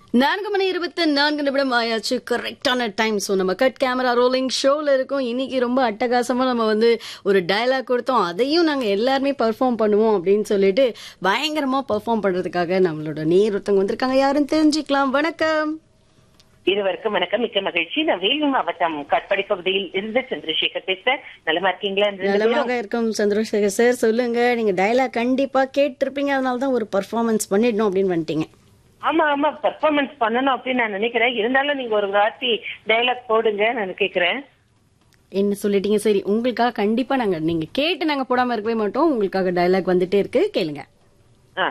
நான்கு மணி இருபத்தி நான்கு நிமிடம் ஆயாச்சு கரெக்டான டைம் ஸோ நம்ம கட் கேமரா ரோலிங் ஷோவில் இருக்கோம் இன்னைக்கு ரொம்ப அட்டகாசமாக நம்ம வந்து ஒரு டயலாக் கொடுத்தோம் அதையும் நாங்கள் எல்லாருமே பர்ஃபார்ம் பண்ணுவோம் அப்படின்னு சொல்லிட்டு பயங்கரமாக பர்ஃபார்ம் பண்ணுறதுக்காக நம்மளோட நேர் ஒருத்தவங்க வந்திருக்காங்க யாருன்னு தெரிஞ்சுக்கலாம் வணக்கம் இருவருக்கும் வணக்கம் மிக்க மகிழ்ச்சி நான் வேலூர் மாவட்டம் காட்பாடி பகுதியில் இருந்து சந்திரசேகர் பேசுறேன் நலமா இருக்கீங்களா ரெண்டு பேரும்? நலமாக இருக்கும் சந்திரசேகர் சார் சொல்லுங்க நீங்க டயலாக் கண்டிப்பா கேட்டிருப்பீங்க அதனால தான் ஒரு பர்ஃபார்மன்ஸ் பண்ணிடணும் அப்படின்னு வந்துட்டீங்க ஆமா ஆமா பெர்ஃபார்மன்ஸ் பண்ணணும் அப்படின்னு நான் நினைக்கிறேன் இருந்தாலும் நீங்க ஒரு வார்த்தை டயலாக் போடுங்க நான் கேக்குறேன் என்ன சொல்லிட்டீங்க சரி உங்களுக்காக கண்டிப்பா நாங்க நீங்க கேட்டு நாங்க போடாம இருக்கவே மாட்டோம் உங்களுக்காக டயலாக் வந்துட்டே இருக்கு கேளுங்க ஆ,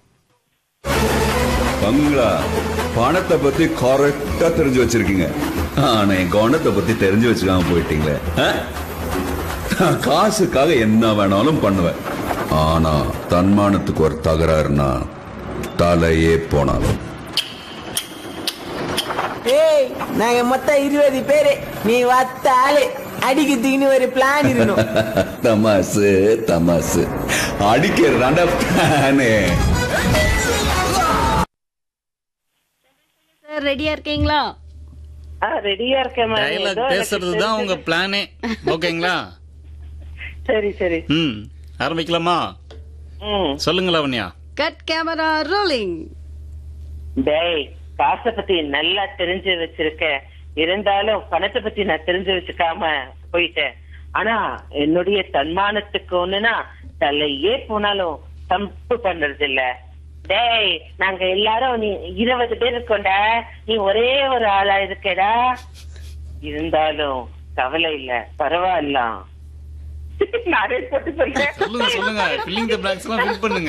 பங்களா பணத்தை பத்தி கரெக்டா தெரிஞ்சு வச்சிருக்கீங்க ஆனா என் கவனத்தை பத்தி தெரிஞ்சு வச்சுக்காம போயிட்டீங்களே ஆ? நான் காசுக்காக என்ன வேணாலும் பண்ணுவேன் ஆனா தன்மானத்துக்கு ஒரு தகராறுனா தலையே போனாலும் ஏய் நாங்க மொத்தம் இருபது பேரு நீ வத்த ஆளு அடிக்கிறதுக்குன்னு ஒரு பிளான் இருக்கணும் தமாசு தமாசு அடிக்கிறதாண்டா பிளானே சார் ரெடியா இருக்கீங்களா ஆ ரெடியா இருக்கேன் ma'am. டயலாக் ஏதோ எனக்கு பேசுறது தான் உங்க பிளானே ஓகேங்களா சரி சரி ம் ஆரம்பிக்கலாமா ம் சொல்லுங்க லாவண்யா கட் கேமரா ரோலிங் டேய் காசை பத்தி நல்லா தெரிஞ்சு வச்சிருக்க இருந்தாலும் பணத்தை பத்தி நான் தெரிஞ்சு வச்சுக்காம போயிட்டேன் ஆனா என்னுடைய தன்மானத்துக்கு ஒண்ணுனா தலையே போனாலும் தப்பு பண்றது இல்ல டேய் நாங்க எல்லாரும் நீ இருபது பேர் இருக்கோண்டா நீ ஒரே ஒரு ஆளா இருக்கடா இருந்தாலும் கவலை இல்ல பரவாயில்ல நானே போட்டு சொல்றேன் சொல்லுங்க சொல்லுங்க ஃபில்லிங் தி பிளாங்க்ஸ் எல்லாம் ஃபில் பண்ணுங்க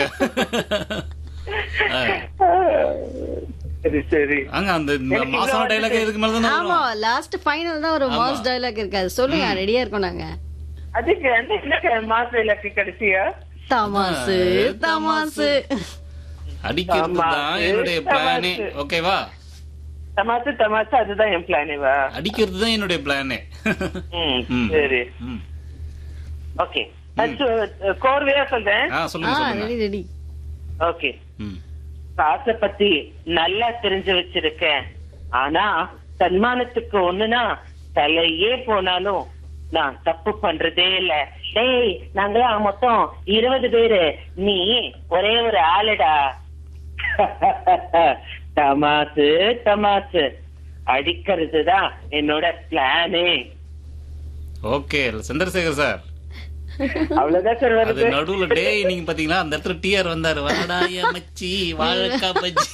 ஆ, சரி சரி ஆங்க அந்த இந்த எனக்கு மாசான இவ்வளவு டைலாக் இதுக்கு மேல தானே ஆமா வரும் லாஸ்ட் ஃபைனல் தான் ஒரு மாஸ் டயலாக் இருக்காது சொல்லுங்க ரெடியா இருக்கோம் நாங்க அதுக்கு வந்து என்ன மாசம் இலக்கு கடைசியா தமாசு தமாசு அடிக்கிறது தான் தமாசு, என்னுடைய பிளானே தமாசு. ஓகேவா தமாசு தமாசு அதுதான் என் பிளானேவா அடிக்கிறது தான் என்னுடைய பிளானே ம் ம். சரி ம். ஓகே கோர்வையா சொல்றேன் ஆ ஆ சொல்லுங்க சொல்லுங்க ரெடி ரெடி ஓகே ம். காசை பத்தி நல்லா தெரிஞ்சு வச்சிருக்கேன் ஆனா தன்மானத்துக்கு ஒண்ணுனா தலையே போனாலும் நான் தப்பு பண்றதே இல்ல டேய் நாங்களாம் மொத்தம் இருபது பேரு நீ ஒரே ஒரு ஆளுடா தமாசு தமாசு அடிக்கிறது தான் என்னோட பிளானே ஓகே சந்திரசேகர் சார் அவ்வளவுதான் சார் அது வருது நடுவுல டேய் நீங்க பாத்தீங்களா அந்த இடத்துல டிஆர் வந்தாரு வாடா என் மச்சி வாழைக்கா பஜ்ஜி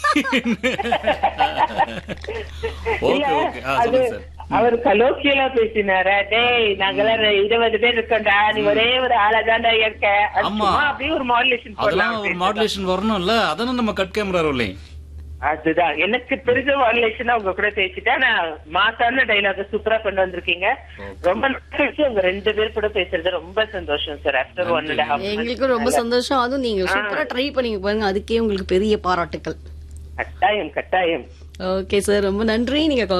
இல்ல, ஓகே ஓகே ஆ அது சொல்லுங்க சார் அவர் கலோக்கியலா பேசினாரா டேய் நாங்கெல்லாம் இருபது பேர் இருக்கோம்டா நீ ஒரே ஒரு ஆளாதான்டா இருக்க அது ஆமா. சும்மா அப்படியே ஒரு மாடுலேஷன் அதெல்லாம் ஒரு போடலாம் மாடுலேஷன் வரணும்ல அதானே நம்ம கட் கேமரா ரோலிங் அதுதான் எனக்கு தெரிஞ்ச மாடுலேஷனா உங்க கூட பேசிட்டா நான் மாசான டைலாக் சூப்பரா கொண்டு வந்திருக்கீங்க ரொம்ப நாள் கழிச்சு உங்க ரெண்டு பேர் கூட பேசுறது ரொம்ப சந்தோஷம் sir after one and half எங்களுக்கும் ரொம்ப சந்தோஷம் அதுவும் நீங்க சூப்பரா ட்ரை பண்ணீங்க பாருங்க அதுக்கே உங்களுக்கு பெரிய பாராட்டுக்கள் கட்டாயம் கட்டாயம் ஓகே சார் ரொம்ப நன்றி நீங்க